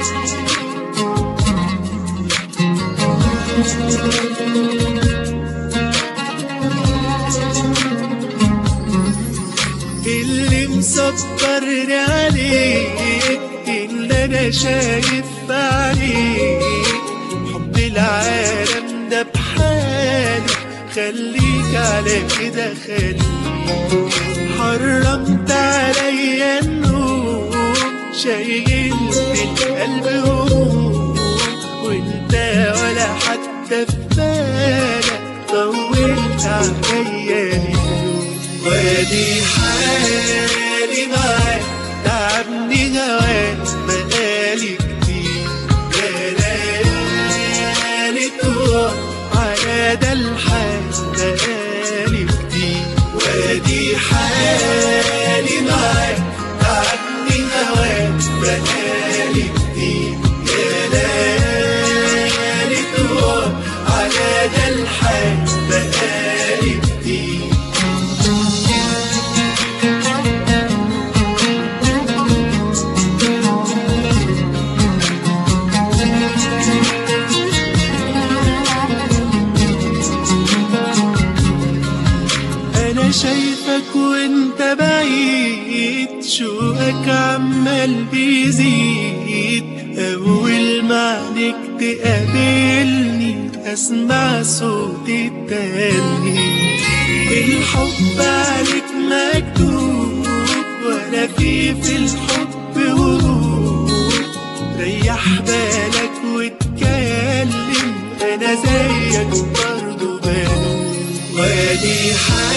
اللي مصبرني عليك اللي انا شايف عليك حب العالم ده بحاله خليك على كده خليك حرمت عليا النوم شايلت القلب هموم وانت ولا حتى في بالك طولت عليا اليوم وادي حالي معاك تعبني هواك بقالي كتير بلالي تروح على ده الحال بقالي كتير وادي حالي معاك تعبني هواك بقالي كتير يا ليالي تروح على ده الحال بقالي كتير انا شايفك وانت بعيد شوقك عمال بيزيد اول ما عليك تقابلني اسمع صوت التاني الحب عليك مكتوب ولا في في الحب هروب ريح بالك واتكلم انا زيك برضه بالك وادي حالي